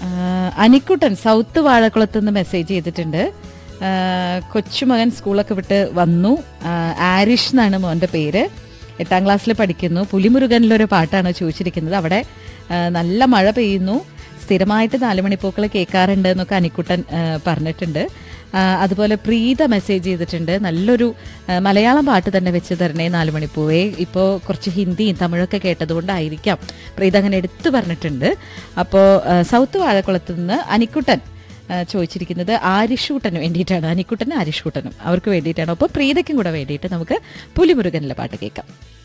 ആ, അനിക്കുട്ടൻ സൗത്ത് വാഴക്കുളത്ത് നിന്ന് മെസ്സേജ് ചെയ്തിട്ടുണ്ട് ആ, കൊച്ചുമകൻ സ്കൂളൊക്കെ വിട്ട് വന്നു ആ, ആരിഷ് എന്നാണ് മോന്റെ പേര് എട്ടാം ക്ലാസ്സിൽ പഠിക്കുന്നു പുലിമുരുകനിലൊരു പാട്ടാണ് ചോദിച്ചിരിക്കുന്നത് അവിടെ ആ, നല്ല മഴ പെയ്യുന്നു സ്ഥിരമായിട്ട് നാലുമണിപ്പൂക്കൾ കേൾക്കാറുണ്ട് എന്നൊക്കെ അനിക്കുട്ടൻ ആ, പറഞ്ഞിട്ടുണ്ട് ആ, അതുപോലെ പ്രീത മെസ്സേജ് ചെയ്തിട്ടുണ്ട് നല്ലൊരു ആ, മലയാളം പാട്ട് തന്നെ വെച്ച് തരണേ നാലുമണിപ്പൂവേ ഇപ്പോൾ കുറച്ച് ഹിന്ദിയും തമിഴൊക്കെ കേട്ടതുകൊണ്ടായിരിക്കാം പ്രീത അങ്ങനെ എടുത്തു പറഞ്ഞിട്ടുണ്ട് അപ്പോൾ സൗത്ത് വാഴക്കുളത്ത് നിന്ന് അനിക്കുട്ടൻ ആ, ചോദിച്ചിരിക്കുന്നത് ആരിഷൂട്ടന് വേണ്ടിയിട്ടാണ് അനിക്കുട്ടനും ആരിഷൂട്ടനും അവർക്ക് വേണ്ടിയിട്ടാണ് അപ്പോൾ പ്രീതയ്ക്കും കൂടെ വേണ്ടിയിട്ട് നമുക്ക് പുലിമുരുകനിലെ പാട്ട് കേൾക്കാം